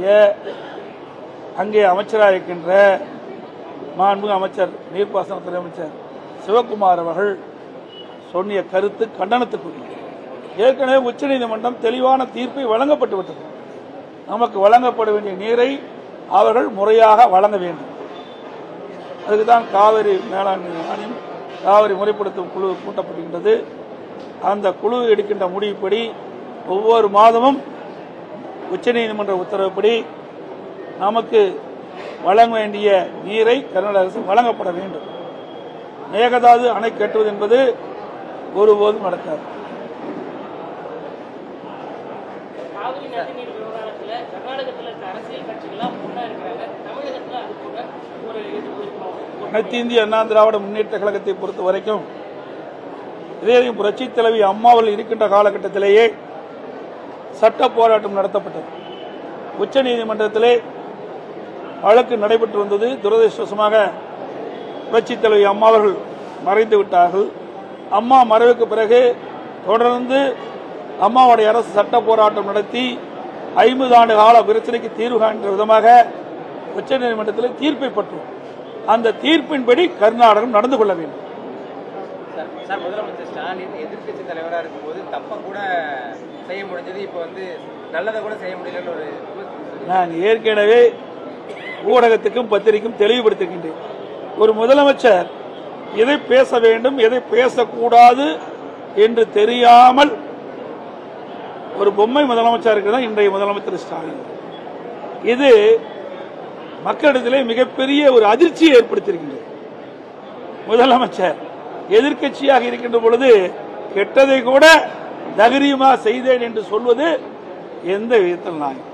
நம்முடைய அங்கே அமைச்சராக இருக்கின்ற மாண்புமிகு அமைச்சர் நீர்ப்பாசனத்துறை அமைச்சர் சிவகுமார் அவர்கள் சொன்னிய கருத்து கண்டனத்துக்குரியது ஏற்கனவே உச்சநீதிமன்றம் தெளிவான தீர்ப்பை வழங்கப்பட்டு விட்டது நமக்கு வழங்கப்பட வேண்டிய நீரை அவர்கள் முறையாக வழங்க வேண்டும் அதுக்கு தான் காவிரி மேலாண்மை ஆணையம் காவிரி முறைப்படுத்தும் குழு கூட்டப்படுகின்றது அந்த குழு எடுக்கின்ற முடிவுப்படி ஒவ்வொரு மாதமும் உச்சநீதிமன்ற உத்தரவுப்படி நமக்கு வழங்க வேண்டிய நீரை கர்நாடக அரசு வழங்கப்பட வேண்டும் மேகதாது அணை கட்டுவது என்பது ஒருபோதும் நடக்காது காவிரி நதிநீர் விவகாரத்துல கர்நாடகத்துல இருக்க அரசியல் கட்சிகள்லாம் ஒண்ணா இருக்கிறாங்க தமிழகத்துல அது போல ஒரு இது ஒரு- அனைத்து இந்திய அண்ணா திராவிட முன்னேற்ற கழகத்தை பொறுத்த வரைக்கும் இதே புரட்சி தலைவி அம்மாவில் இருக்கின்ற காலகட்டத்திலேயே சட்ட போராட்டம் நடத்தப்பட்டது உச்சநீதிமன்றத்திலே வழக்கு நடைபெற்று வந்தது துரதிருஷ்டவசமாக புரட்சி தலைவி அம்மா அவர்கள் மறைந்து விட்டார்கள் அம்மா மறைவுக்கு பிறகு தொடர்ந்து அம்மாவுடைய அரசு சட்ட போராட்டம் நடத்தி ஐம்பது ஆண்டு கால பிரச்சனைக்கு தீர்வு காண்கின்ற விதமாக உச்சநீதிமன்றத்தில் தீர்ப்பை பெற்றோம் அந்த தீர்ப்பின்படி கர்நாடகம் நடந்து கொள்ள வேண்டும் சார் சார் முதலமைச்சர் ஸ்டாலின் எதிர்க்கட்சி தலைவராக இருக்கும்போது தப்பை கூட செய்ய முடிஞ்சது இப்போ வந்து நல்லதை கூட செய்ய முடியலன்னு ஒரு விமர்சனம் நான் ஏற்கனவே ஊடகத்துக்கும் பத்திரிகைக்கும் தெளிவுபடுத்துகின்றேன் ஒரு முதலமைச்சர் எதை பேச வேண்டும் எதை பேசக்கூடாது என்று தெரியாமல் ஒரு பொம்மை முதலமைச்சர் இருக்கிறதா இன்றைய முதலமைச்சர் ஸ்டாலின் இது மக்களிடத்திலே மிகப்பெரிய ஒரு அதிர்ச்சியை ஏற்படுத்தியிருக்கின்றது முதலமைச்சர் எதிர்க்கட்சியாக இருக்கின்ற பொழுது கெட்டதை கூட தைரியமாக செய்தேன் என்று சொல்வது எந்த விதத்தில் நியாயம்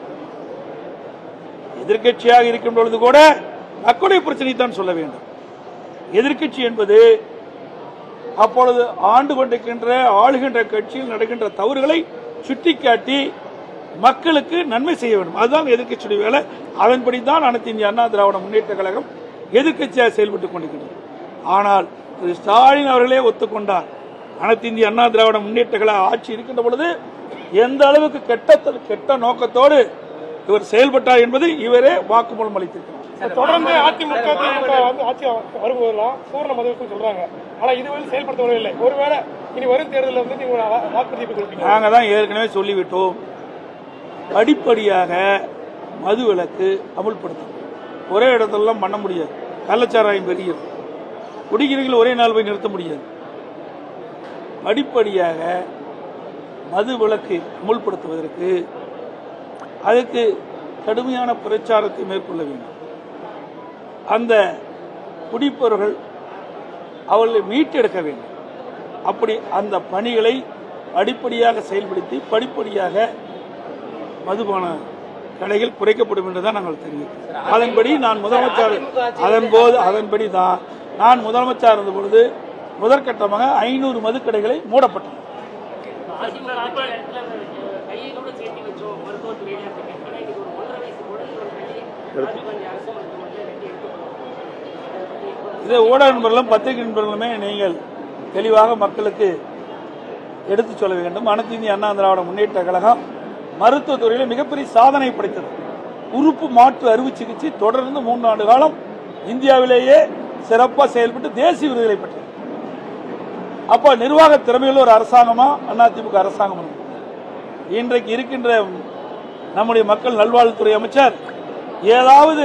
எதிர்க்கட்சியாக இருக்கும் பொழுது கூட மக்களுடைய பிரச்சனை தான் சொல்ல வேண்டும் எதிர்க்கட்சி என்பது அப்பொழுது ஆண்டு கொண்டிருக்கின்ற ஆளுகின்ற கட்சியில் நடக்கின்ற தவறுகளை சுட்டிக்காட்டி மக்களுக்கு நன்மை செய்ய வேண்டும் அதுதான் எதிர்க்கட்சியுடைய வேலை அதன்படி தான் அனைத்து இந்திய அண்ணா திராவிட முன்னேற்ற கழகம் எதிர்க்கட்சியாக செயல்பட்டுக் கொண்டிருக்கிறது ஆனால் திரு ஸ்டாலின் அவர்களே ஒத்துக்கொண்டார் அனைத்து இந்திய அண்ணா திராவிட முன்னேற்ற கழக ஆட்சி இருக்கின்ற பொழுது எந்த அளவுக்கு கெட்ட கெட்ட நோக்கத்தோடு இவர் செயல்பட்டார் என்பது இவரே வாக்குமூலம் அளித்திருக்கிறார் தொடர்ந்து அதிமுக திமுக வந்து ஆட்சி வரும்போதெல்லாம் பூர்ண மதத்துக்கு சொல்றாங்க ஆனா இதுவரை செயல்படுத்த இல்லை ஒருவேளை இனி வரும் தேர்தலில் வந்து நீங்க வா- வாக்குறுதி கொடுப்பீங்க நாங்கள் தான் ஏற்கனவே சொல்லிவிட்டோம் படிப்படியாக மது விலக்கு அமுல்படுத்தும் ஒரே இடத்துலலாம் பண்ண முடியாது கள்ளச்சாராயம் பெரியது குடிக்கிறீர்கள் ஒரே நாள் போய் நிறுத்த முடியாது படிப்படியாக மது விலக்கு அமுல்படுத்துவதற்கு அதுக்கு கடுமையான பிரச்சாரத்தை மேற்கொள்ள வேண்டும் அந்த குடிப்பவர்கள் அவர்களை மீட்டெடுக்க வேண்டும் அப்படி அந்த பணிகளை அடிப்படையாக செயல்படுத்தி படிப்படியாக மதுபான கடைகள் குறைக்கப்படும் என்று தான் நாங்கள் தெரிவிக்கிறோம் அதன்படி நான் முதலமைச்சர் அதன்போது அதன்படி தான் நான் முதலமைச்சர் இருந்த பொழுது முதற்கட்டமாக ஐநூறு மதுக்கடைகளை மூடப்பட்டன அதிமுக ஆட்சி நேரத்துல அஹ், கையோட சேர்த்து வச்சோம் மருத்துவத்துறையில அப்படின்னு ஆனா இன்னைக்கு ஒரு ஒன்றரை வயசு குழந்தையோட கையை ராஜீவ்காந்தி அரசு மருத்துவமனையில் வெட்டி எடுக்கப்பட்டோம் இதை ஊடக நண்பர்களும் பத்திரிகை நண்பர்களுமே நீங்கள் தெளிவாக மக்களுக்கு எடுத்துச் சொல்ல வேண்டும் அனைத்து இந்திய அண்ணா திராவிட முன்னேற்ற கழகம் மருத்துவத் துறையில் மிகப்பெரிய சாதனை படைத்தது உறுப்பு மாற்று அறுவை சிகிச்சை தொடர்ந்து மூன்று ஆண்டு காலம் இந்தியாவிலேயே சிறப்பாக செயல்பட்டு தேசிய விருதுகளை பெற்றது அப்ப நிர்வாக திறமையுள்ள ஒரு அரசாங்கமா அதிமுக அரசாங்கம் இருந்தது. இன்றைக்கு இருக்கின்ற நம்முடைய மக்கள் நல்வாழ்வுத்துறை அமைச்சர் ஏதாவது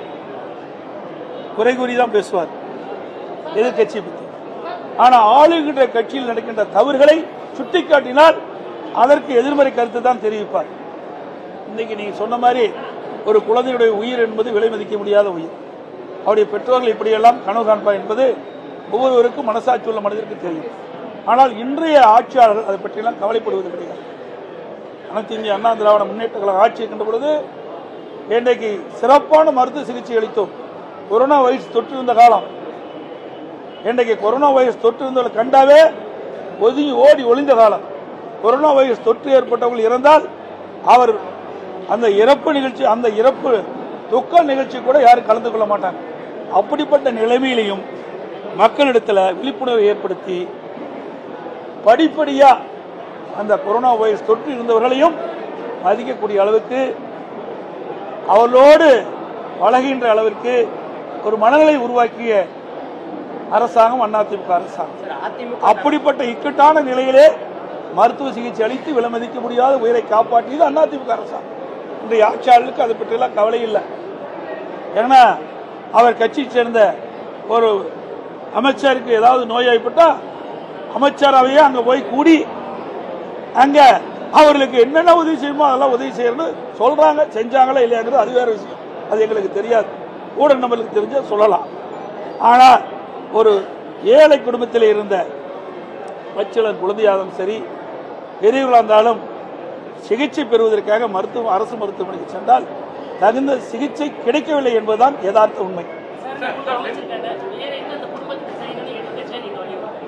குறை கூறி தான் பேசுவார் எதிர்கட்சி பற்றி ஆனா ஆளுகின்ற கட்சியில் நடக்கின்ற தவறுகளை சுட்டிக்காட்டினால் அதற்கு எதிர்மறை கருத்து தான் தெரிவிப்பார் இன்னைக்கு நீங்க சொன்ன மாதிரி ஒரு குழந்தையுடைய உயிர் என்பது விலை மதிக்க முடியாத உயிர் அவருடைய பெற்றோர்கள் இப்படியெல்லாம் கனவு காண்பார் என்பது ஒவ்வொருவருக்கும் மனசாட்சி உள்ள மனிதருக்கு தெரியும் ஆனால் இன்றைய ஆட்சியாளர்கள் அதை பற்றியெல்லாம் கவலைப்படுவது கிடையாது அனைத்து இந்திய அண்ணா திராவிட முன்னேற்ற கழக ஆட்சி இருக்கின்ற பொழுது இன்றைக்கு சிறப்பான மருத்துவ சிகிச்சை அளித்தோம் கொரோனா வைரஸ் தொற்று இருந்த காலம் இன்றைக்கு கொரோனா வைரஸ் தொற்று இருந்தவர்களை கண்டாவே ஒதுங்கி ஓடி ஒளிந்த காலம் கொரோனா வைரஸ் தொற்று ஏற்பட்டவர்கள் இறந்தால் அவர் அந்த இறப்பு நிகழ்ச்சி அந்த இறப்பு துக்க நிகழ்ச்சி கூட யாரும் கலந்து கொள்ள மாட்டாங்க அப்படிப்பட்ட நிலைமையிலையும் மக்களிடத்தில் விழிப்புணர்வை ஏற்படுத்தி படிப்படியா அந்த கொரோனா வைரஸ் தொற்று இருந்தவர்களையும் மதிக்கக்கூடிய அளவுக்கு அவர்களோடு பழகின்ற அளவிற்கு ஒரு மனநிலை உருவாக்கிய அரசாங்கம் அதிமுக அரசாங்கம் சார் அதிமுக அப்படிப்பட்ட இக்கட்டான நிலையிலே மருத்துவ சிகிச்சை அளித்து விலமதிக்க முடியாத உயிரை காப்பாற்றியது அதிமுக அரசாங்கம் இன்றைய ஆட்சியாளருக்கு அதை பற்றியெல்லாம் கவலை இல்லை ஏன்னா அவர் கட்சி சேர்ந்த ஒரு அமைச்சருக்கு ஏதாவது நோயாய்ப்பட்டா அமைச்சரவையே அங்க போய் கூடி அங்க அவர்களுக்கு என்னென்ன உதவி செய்யணுமோ அதெல்லாம் உதவி செய்யணும்னு சொல்றாங்க செஞ்சாங்களா இல்லையாங்கிறது அது வேற விஷயம் அது எங்களுக்கு தெரியாது கூட நம்மளுக்கு தெரிஞ்ச சொல்லலாம் ஆனா ஒரு ஏழை குடும்பத்தில் இருந்த பச்சிளன் குழந்தையாலும் சரி பெரியவர்களாக இருந்தாலும் சிகிச்சை பெறுவதற்காக மருத்துவ அரசு மருத்துவமனைக்கு சென்றால் தகுந்த சிகிச்சை கிடைக்கவில்லை என்பதுதான் யதார்த்த உண்மை சார் நான் உங்க அமைச்சர்கிட்ட வேற என்ன அந்த குடும்பத்துக்கு செய்யணும்னு எதிர்க்கட்சியா நீங்க வலியுறுத்துறீங்க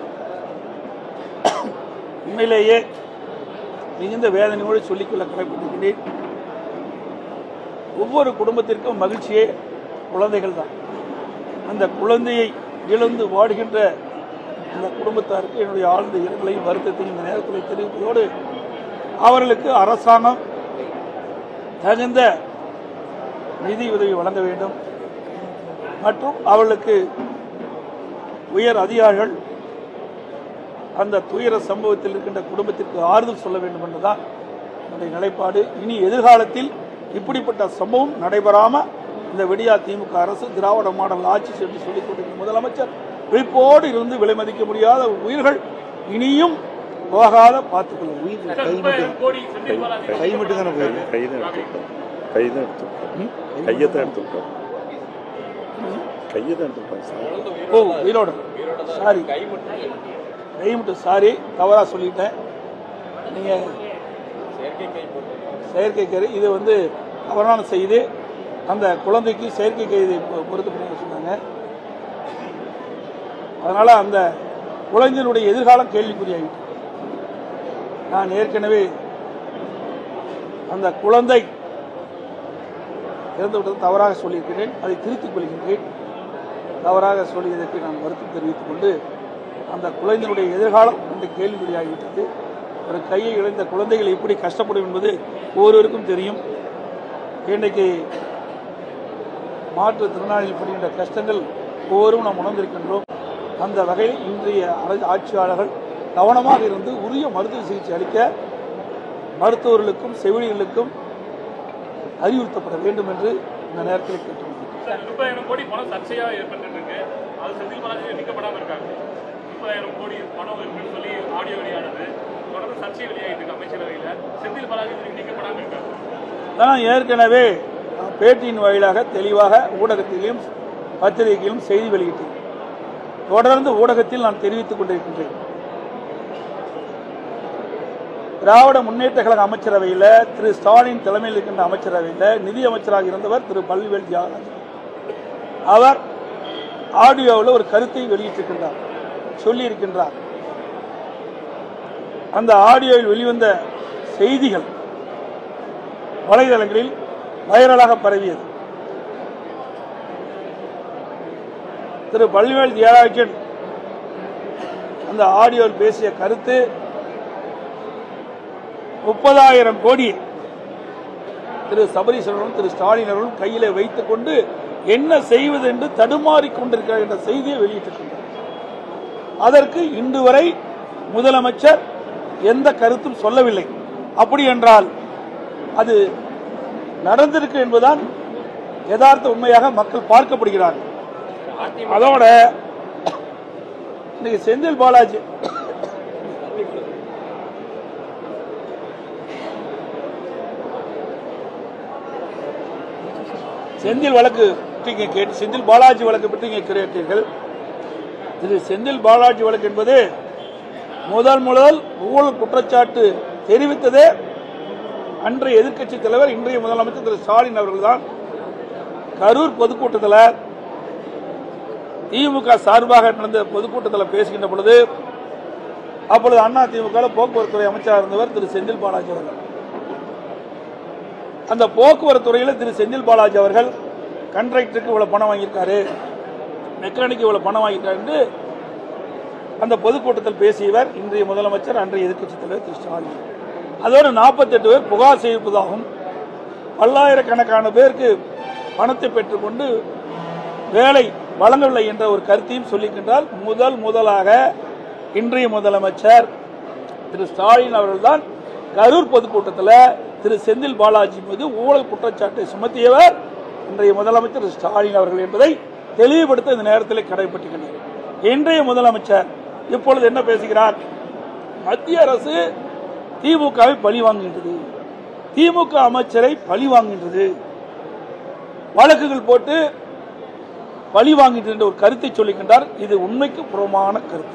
உண்மையிலேயே மிகுந்த வேதனையோடு சொல்லிக்கொள்ள கடமைப்பட்டிருக்கிறேன் ஒவ்வொரு குடும்பத்திற்கும் மகிழ்ச்சியே குழந்தைகள் தான் அந்த குழந்தையை இழந்து வாடுகின்ற அந்த குடும்பத்தாருக்கு என்னுடைய ஆழ்ந்த இரங்கலையும் வருத்தத்தையும் இந்த நேரத்தில் தெரிவிப்பதோடு அவர்களுக்கு அரசாங்கம் தகுந்த நிதி உதவி வழங்க வேண்டும் மற்றும் அவர்களுக்கு உயர் அதிகாரிகள் அந்த துயர சம்பவத்தில் இருக்கின்ற குடும்பத்திற்கு ஆறுதல் சொல்ல வேண்டும் என்பதுதான் என்னுடைய நிலைப்பாடு இனி எதிர்காலத்தில் இப்படிப்பட்ட சம்பவம் நடைபெறாம இந்த விடியா திமுக அரசு திராவிட மாடல் ஆட்சி சென்று சொல்லிக் கொண்டிருக்கிற முதலமைச்சர் விழிப்போடு இருந்து விலை மதிக்க முடியாத உயிர்கள் இனியும் போகாத பார்த்துக்கொள்ள உயிர் கை மட்டும் கை மட்டும் தானே போயிருக்கு கை தான் எடுத்துக்கிட்டோம் கை தான் எடுத்துக்கிட்டோம் கையை தான் எடுத்துக்கிட்டோம் கையை தான் எடுத்துக்கிட்டோம் சார் ஓ உயிரோட சாரி கை மட்டும் சாரி தவறா சொல்லிட்டேன் நீங்க செயற்கை கரு இது வந்து தவறான செய்தி அந்த குழந்தைக்கு செயற்கை கைது பொருத்தப்பட சொன்னாங்க அதனால அந்த குழந்தையினுடைய எதிர்காலம் கேள்விக்குறியாகிட்டு நான் ஏற்கனவே அந்த குழந்தை இறந்து விட்டது தவறாக சொல்லியிருக்கிறேன் அதை திருத்திக் கொள்கின்றேன் தவறாக சொல்லியதற்கு நான் வருத்தம் தெரிவித்துக் கொண்டு அந்த குழந்தையினுடைய எதிர்காலம் இந்த கேள்விக்குறியாகிவிட்டது ஒரு கையை இழந்த குழந்தைகள் எப்படி கஷ்டப்படும் என்பது ஒவ்வொருவருக்கும் தெரியும் இன்றைக்கு மாற்றுத்திறனாளிகள் படுகின்ற கஷ்டங்கள் ஒவ்வொருவரும் நாம் உணர்ந்திருக்கின்றோம் அந்த வகையில் இன்றைய அரசு ஆட்சியாளர்கள் கவனமாக இருந்து உரிய மருத்துவ சிகிச்சை அளிக்க மருத்துவர்களுக்கும் செவிலியர்களுக்கும் அறிவுறுத்தப்பட வேண்டும் என்று இந்த நேரத்தில் கேட்டுக்கொள்கிறேன் சார் முப்பதாயிரம் கோடி பணம் சர்ச்சையா ஏற்பட்டு இருக்கு அது செந்தில் பாலாஜி நீக்கப்படாம இருக்காங்க முப்பதாயிரம் கோடி பணம் இருக்குன்னு சொல்லி ஆடியோ வெளியானது தொடர்ந்து சர்ச்சை வெளியாகிட்டு இருக்கு அமைச்சரவையில செந்தில் பாலாஜி இதுக்கு நீக்கப்படாம இருக்காங்க நான் ஏற்கனவே பேட்டியின் வாயிலாக தெளிவாக ஊடகத்திலும் பத்திரிகையிலும் செய்தி வெளியிட்டேன் தொடர்ந்து ஊடகத்தில் நான் தெரிவித்துக் கொண்டிருக்கின்றேன் திராவிட முன்னேற்ற கழக அமைச்சரவையில் திரு ஸ்டாலின் தலைமையில் இருக்கின்ற அமைச்சரவையில் நிதி அமைச்சராக இருந்தவர் திரு பள்ளிவேல் தியாகராஜன் அவர் ஆடியோவில் ஒரு கருத்தை வெளியிட்டிருக்கின்றார் சொல்லியிருக்கின்றார் அந்த ஆடியோவில் வெளிவந்த செய்திகள் வலைதளங்களில் வைரலாக பரவியது திரு பள்ளிவேல் தியாகராஜன் அந்த ஆடியோவில் பேசிய கருத்து முப்பதாயிரம் கோடி திரு சபரீஸ்வரனும் திரு ஸ்டாலின் அவர்களும் கையிலே வைத்துக் கொண்டு என்ன செய்வது என்று தடுமாறிக் கொண்டிருக்கிறார் என்ற செய்தியை வெளியிட்டிருக்கிறார் அதற்கு இன்று வரை முதலமைச்சர் எந்த கருத்தும் சொல்லவில்லை அப்படி என்றால் அது நடந்திருக்கு என்பதுதான் யதார்த்த உண்மையாக மக்கள் பார்க்கப்படுகிறார்கள் அதோட இன்னைக்கு செந்தில் பாலாஜி செந்தில் வழக்கு பற்றி இங்கே கேட்டு செந்தில் பாலாஜி வழக்கு பற்றி இங்கே கேட்டீர்கள் இது செந்தில் பாலாஜி வழக்கு என்பது முதல் முதல் ஊழல் குற்றச்சாட்டு தெரிவித்ததே அன்றைய எதிர்க்கட்சி தலைவர் இன்றைய முதலமைச்சர் திரு ஸ்டாலின் அவர்கள்தான் கரூர் பொதுக்கூட்டத்தில் திமுக சார்பாக நடந்த பொதுக்கூட்டத்தில் பேசுகின்ற பொழுது அப்பொழுது அண்ணா திமுக போக்குவரத்துறை அமைச்சராக இருந்தவர் திரு செந்தில் பாலாஜி அவர்கள் அந்த போக்குவரத்து துறையில் திரு செந்தில் பாலாஜி அவர்கள் கண்ட்ராக்டருக்கு இவ்வளவு பணம் வாங்கியிருக்காரு மெக்கானிக்கு இவ்வளவு பணம் வாங்கியிருக்காரு என்று அந்த பொதுக்கூட்டத்தில் பேசியவர் இன்றைய முதலமைச்சர் அன்றைய எதிர்க்கட்சித் தலைவர் திரு ஸ்டாலின் அதோடு 48 பேர் புகார் செய்திருப்பதாகவும் பல்லாயிரக்கணக்கான பேருக்கு பணத்தை பெற்றுக்கொண்டு வேலை வழங்கவில்லை என்ற ஒரு கருத்தையும் சொல்லிக்கின்றால் முதல் முதலாக இன்றைய முதலமைச்சர் திரு ஸ்டாலின் அவர்கள்தான் கரூர் பொதுக்கூட்டத்தில் திரு செந்தில் பாலாஜி மீது ஊழல் குற்றச்சாட்டை சுமத்தியவர் இன்றைய முதலமைச்சர் திரு ஸ்டாலின் அவர்கள் என்பதை தெளிவுபடுத்த இந்த நேரத்தில் கடைபிடிக்கின்றனர் இன்றைய முதலமைச்சர் இப்பொழுது என்ன பேசுகிறார் மத்திய அரசு திமுகவை பழி வாங்குகின்றது திமுக அமைச்சரை பழி வாங்குகின்றது வழக்குகள் போட்டு பழி வாங்குகின்ற என்ற ஒரு கருத்தை சொல்லுகின்றார் இது உண்மைக்கு புறமான கருத்து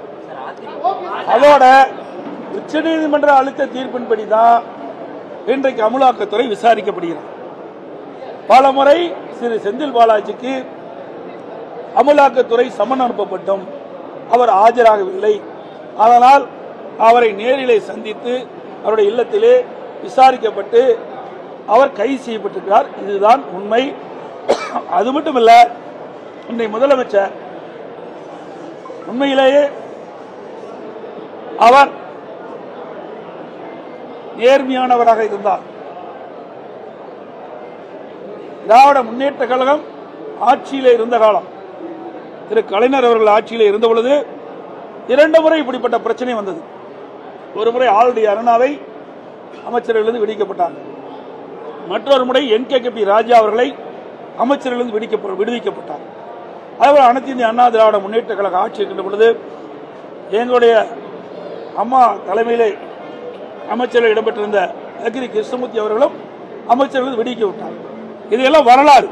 அதோட உச்சநீதிமன்ற அழுத்த தீர்ப்பின்படி தான் இன்றைக்கு அமலாக்கத்துறை விசாரிக்கப்படுகிறது பல முறை திரு செந்தில் பாலாஜிக்கு அமலாக்கத்துறை சமன் அனுப்பப்பட்டும் அவர் ஆஜராகவில்லை அதனால் அவரை நேரிலே சந்தித்து அவருடைய இல்லத்திலே விசாரிக்கப்பட்டு அவர் கைது செய்யப்பட்டிருக்கிறார் இதுதான் உண்மை அது மட்டுமல்ல இன்றைய முதலமைச்சர் உண்மையிலேயே அவர் நேர்மையானவராக இருந்தார் திராவிட முன்னேற்ற கழகம் ஆட்சியிலே இருந்த காலம் திரு கலைஞர் அவர்கள் ஆட்சியிலே இருந்த பொழுது இரண்டு முறை இப்படிப்பட்ட பிரச்சனை வந்தது ஒரு முறை ஆளுடைய அருணாவை அமைச்சர்களிலிருந்து விடுவிக்கப்பட்டார் மற்றொரு முறை என் கே பி ராஜா அவர்களை அமைச்சர்களிலிருந்து விடுவிக்க விடுவிக்கப்பட்டார் அதேபோல் அனைத்து இந்திய அண்ணா திராவிட முன்னேற்ற கழக ஆட்சி இருக்கின்ற பொழுது எங்களுடைய அம்மா தலைமையிலே அமைச்சர்கள் இடம்பெற்றிருந்த அக்ரி கிருஷ்ணமூர்த்தி அவர்களும் அமைச்சர்கள் விடுவிக்க விட்டார் இதையெல்லாம் வரலாறு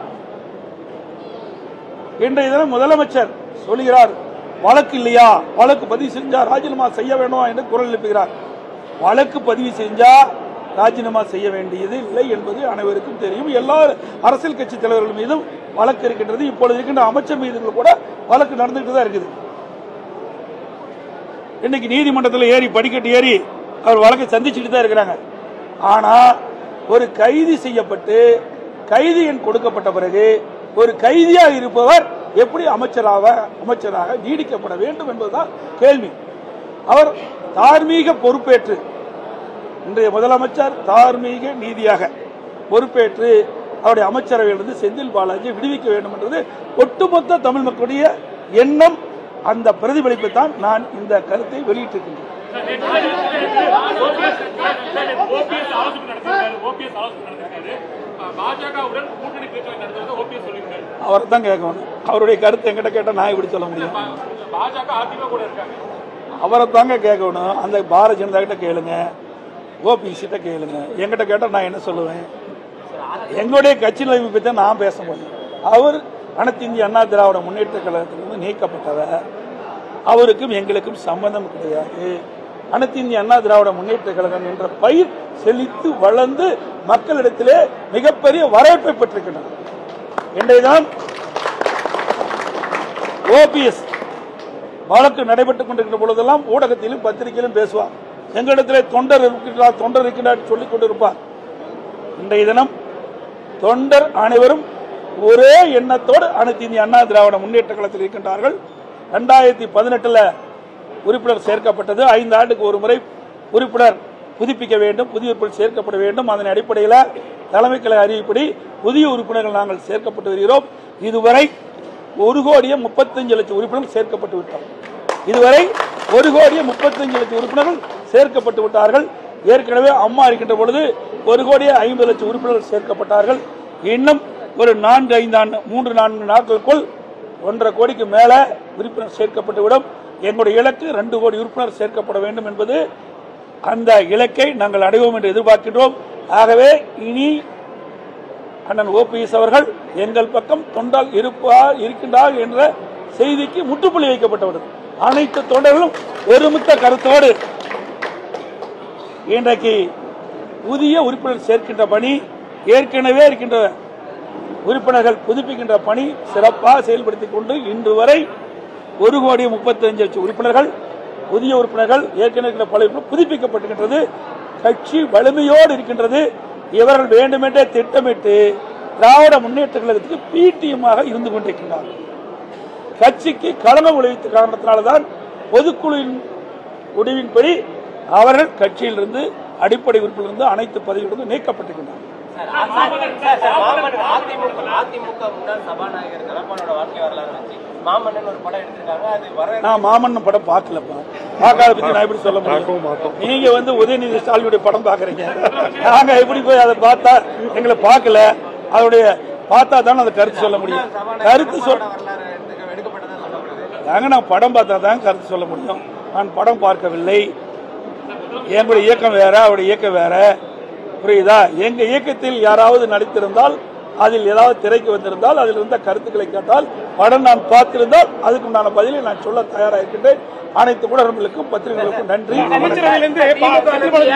இன்றைய தினம் முதலமைச்சர் சொல்கிறார் வழக்கு இல்லையா வழக்கு பதிவு செஞ்சா ராஜினாமா செய்ய வேணும் என்று குரல் எழுப்புகிறார் வழக்கு பதிவு செஞ்சா ராஜினாமா செய்ய வேண்டியது இல்லை என்பது அனைவருக்கும் தெரியும் எல்லா அரசியல் கட்சி தலைவர்கள் மீதும் வழக்கு இருக்கின்றது இப்பொழுது இருக்கின்ற அமைச்சர் மீது கூட வழக்கு நடந்துகிட்டு தான் இருக்குது இன்னைக்கு நீதிமன்றத்தில் ஏறி படிக்கட்டு ஏறி அவர் வழக்கை சந்திச்சுட்டு தான் இருக்கிறாங்க ஆனா ஒரு கைது செய்யப்பட்டு கைது எண் கொடுக்கப்பட்ட பிறகு ஒரு கைதியாக இருப்பவர் எப்படி அமைச்சராக அமைச்சராக நீடிக்கப்பட வேண்டும் என்பதுதான் கேள்வி அவர் தார்மீக பொறுப்பேற்று இன்றைய முதலமைச்சர் தார்மீக நீதியாக பொறுப்பேற்று அவருடைய அமைச்சரவையிலிருந்து செந்தில் பாலாஜி விடுவிக்க வேண்டும் என்றது ஒட்டுமொத்த தமிழ் மக்களுடைய எண்ணம் அந்த பிரதிபலிப்பை தான் நான் இந்த கருத்தை வெளியிட்டிருக்கின்றேன் ஓபிஎஸ் ஆலோசனை நடத்திருக்காரு ஓபிஎஸ் ஆலோசனை நடத்திருக்காரு பாஜகவுடன் கூட்டணி பேச்சுவார்த்தை நடத்துறது ஓபிஎஸ் சொல்லியிருக்காரு அவரை தான் கேட்கணும் அவருடைய கருத்து எங்கிட்ட கேட்டால் நான் எப்படி சொல்ல முடியும் பாஜக அதிமுக கூட இருக்காங்க அவரை தாங்க கேட்கணும் அந்த பாரதிய ஜனதா கிட்ட கேளுங்க ஓபிசிட்ட கேளுங்க என்கிட்ட கேட்டால் நான் என்ன சொல்லுவேன் எங்களுடைய கட்சி நிலைமை பற்றி தான் நான் பேச முடியும் அவர் அனைத்து இந்திய அண்ணா திராவிட முன்னேற்ற கழகத்திலிருந்து நீக்கப்பட்டவர் அவருக்கும் எங்களுக்கும் சம்பந்தம் கிடையாது அனைத்து இந்திய அண்ணா திராவிட முன்னேற்ற கழகம் என்ற பயிர் செழித்து வளர்ந்து மக்களிடத்திலே மிகப்பெரிய வரவேற்பை பெற்றிருக்கின்றனர் இன்றையதான் ஓபிஎஸ் வழக்கு நடைபெற்றுக் கொண்டிருக்கிற பொழுதெல்லாம் ஊடகத்திலும் பத்திரிகையிலும் பேசுவார் எங்களிடத்திலே தொண்டர் இருக்கிறார் தொண்டர் இருக்கிறார் சொல்லிக் கொண்டிருப்பார் இன்றைய தினம் தொண்டர் அனைவரும் ஒரே எண்ணத்தோடு அனைத்து இந்திய அண்ணா திராவிட முன்னேற்ற கழகத்தில் இருக்கின்றார்கள் ரெண்டாயிரத்தி பதினெட்டுல உறுப்பினர் சேர்க்கப்பட்டது ஐந்து ஆண்டுக்கு ஒரு முறை உறுப்பினர் புதுப்பிக்க வேண்டும் புதிய உறுப்பினர் சேர்க்கப்பட வேண்டும் அதன் அடிப்படையில் தலைமை கழக அறிவிப்படி புதிய உறுப்பினர்கள் நாங்கள் சேர்க்கப்பட்டு வருகிறோம் இதுவரை ஒரு கோடியே முப்பத்தஞ்சு லட்சம் உறுப்பினர்கள் சேர்க்கப்பட்டு விட்டோம் இதுவரை ஒரு கோடியே முப்பத்தஞ்சு லட்சம் உறுப்பினர்கள் சேர்க்கப்பட்டு விட்டார்கள் ஏற்கனவே அம்மா இருக்கின்ற பொழுது ஒரு கோடியே ஐம்பது லட்சம் உறுப்பினர்கள் சேர்க்கப்பட்டார்கள் இன்னும் ஒரு நான்கு ஐந்து ஆண்டு மூன்று நான்கு நாட்களுக்குள் ஒன்றரை கோடிக்கு மேல உறுப்பினர் சேர்க்கப்பட்டுவிடும் எங்களுடைய இலக்கு ரெண்டு கோடி உறுப்பினர் சேர்க்கப்பட வேண்டும் என்பது அந்த இலக்கை நாங்கள் அடைவோம் என்று எதிர்பார்க்கின்றோம் ஆகவே இனி அண்ணன் ஓபிஎஸ் அவர்கள் எங்கள் பக்கம் தொண்டால் இருப்பார் இருக்கின்றார் என்ற செய்திக்கு முற்றுப்புள்ளி வைக்கப்பட்டுள்ளது அனைத்து தொண்டர்களும் ஒருமித்த கருத்தோடு இன்றைக்கு புதிய உறுப்பினர் சேர்க்கின்ற பணி ஏற்கனவே இருக்கின்ற உறுப்பினர்கள் புதுப்பிக்கின்ற பணி சிறப்பாக செயல்படுத்திக் கொண்டு இன்று வரை ஒரு கோடி முப்பத்தஞ்சு லட்சம் உறுப்பினர்கள் புதிய உறுப்பினர்கள் ஏற்கனவே இருக்கிற பல உறுப்பினர் புதுப்பிக்கப்பட்டிருக்கின்றது கட்சி வலிமையோடு இருக்கின்றது இவர்கள் வேண்டுமென்றே திட்டமிட்டு திராவிட முன்னேற்ற கழகத்துக்கு பிடிஎம்மாக இருந்து கொண்டிருக்கின்றார்கள் கட்சிக்கு களங்கம் விளைவித்த காரணத்தினால்தான் பொதுக்குழுவின் முடிவின்படி அவர்கள் கட்சியிலிருந்து அடிப்படை உறுப்பிலிருந்து அனைத்து பதவிகளிலிருந்து நீக்கப்பட்டிருக்கின்றனர் சார், சார், மாமன்னன் அதிமுக அதிமுக முன்னாள் சபாநாயகர் தனப்பானோட வாழ்க்கை வரலாறு வச்சு மாமன்னன் ஒரு படம் எடுத்திருக்காங்க அது வர நான் மாமன்னன் படம் பார்க்கலப்பா பார்க்காத பத்தி நான் எப்படி சொல்ல முடியும் நீங்க வந்து உதயநிதி ஸ்டாலினுடைய படம் பாக்குறீங்க நாங்க எப்படி போய் அதை பார்த்தா எங்களை பார்க்கல அதோடைய பார்த்தா தானே அந்த கருத்து சொல்ல முடியும் கருத்து சொல் வரலாறு எடுத்துக்க- எடுக்கப்பட்டதா சொல்லப்படுது நாங்க நான் படம் பார்த்தா தான் கருத்து சொல்ல முடியும் நான் படம் பார்க்கவில்லை என்னுடைய இயக்கம் வேற அவருடைய இயக்கம் வேற புரியுதா எங்க இயக்கத்தில் யாராவது நடித்திருந்தால் அதில் ஏதாவது திரைக்கு வந்திருந்தால் அதில் இருந்த கருத்துக்களை கேட்டால் படம் நான் பார்த்திருந்தால் அதுக்கு உண்டான பதிலை நான் சொல்ல தயாராக இருக்கின்றேன் அனைத்து ஊடகங்களுக்கும் பத்திரிகைகளுக்கும் நன்றி அமைச்சரவையிலிருந்து பா- செந்தில் பாலாஜி